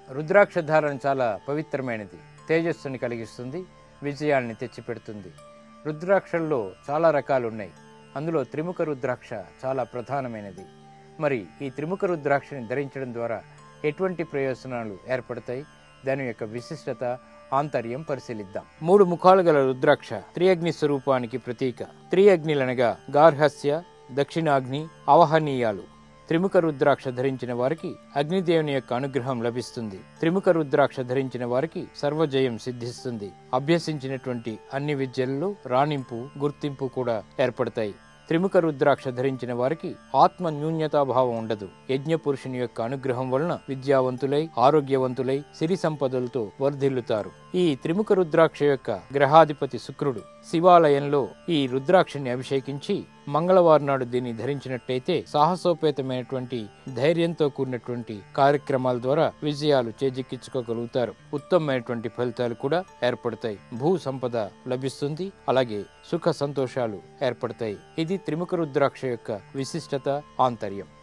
రుద్రాక్ష ధారణ చాలా పవిత్రమైనది తేజస్సుని కలిగిస్తుంది విజయాల్ని తెచ్చిపెడుతుంది రుద్రాక్షల్లో చాలా రకాలు ఉన్నాయి అందులో త్రిముఖ రుద్రాక్ష చాలా ప్రధానమైనది మరి ఈ త్రిముఖ రుద్రాక్షని ధరించడం ద్వారా ఎటువంటి ప్రయోజనాలు ఏర్పడతాయి దాని యొక్క విశిష్టత ఆంతర్యం పరిశీలిద్దాం మూడు ముఖాలు గల రుద్రాక్ష త్రియగ్ని స్వరూపానికి ప్రతీక త్రియగ్నిలనగా గార్హస్య దక్షిణాగ్ని అవహనీయాలు త్రిముఖ రుద్రాక్ష ధరించిన వారికి అగ్నిదేవుని యొక్క అనుగ్రహం లభిస్తుంది త్రిముఖ రుద్రాక్ష ధరించిన వారికి సర్వజయం సిద్ధిస్తుంది అభ్యసించినటువంటి అన్ని విద్యలలో రాణింపు గుర్తింపు కూడా ఏర్పడతాయి త్రిముఖ రుద్రాక్ష ధరించిన వారికి ఆత్మ న్యూన్యతాభావం ఉండదు యజ్ఞ పురుషుని యొక్క అనుగ్రహం వలన విద్యావంతులై ఆరోగ్యవంతులై సిరి సంపదలతో వర్ధిల్లుతారు ఈ త్రిముఖ రుద్రాక్ష యొక్క గ్రహాధిపతి శుక్రుడు శివాలయంలో ఈ రుద్రాక్షని అభిషేకించి మంగళవారం నాడు దీన్ని ధరించినట్టయితే సాహసోపేతమైనటువంటి ధైర్యంతో కూడినటువంటి కార్యక్రమాల ద్వారా విజయాలు చేజిక్కించుకోగలుగుతారు ఉత్తమమైనటువంటి ఫలితాలు కూడా ఏర్పడతాయి భూ సంపద లభిస్తుంది అలాగే సుఖ సంతోషాలు ఏర్పడతాయి ఇది త్రిముఖ రుద్రాక్ష యొక్క విశిష్టత ఆంతర్యం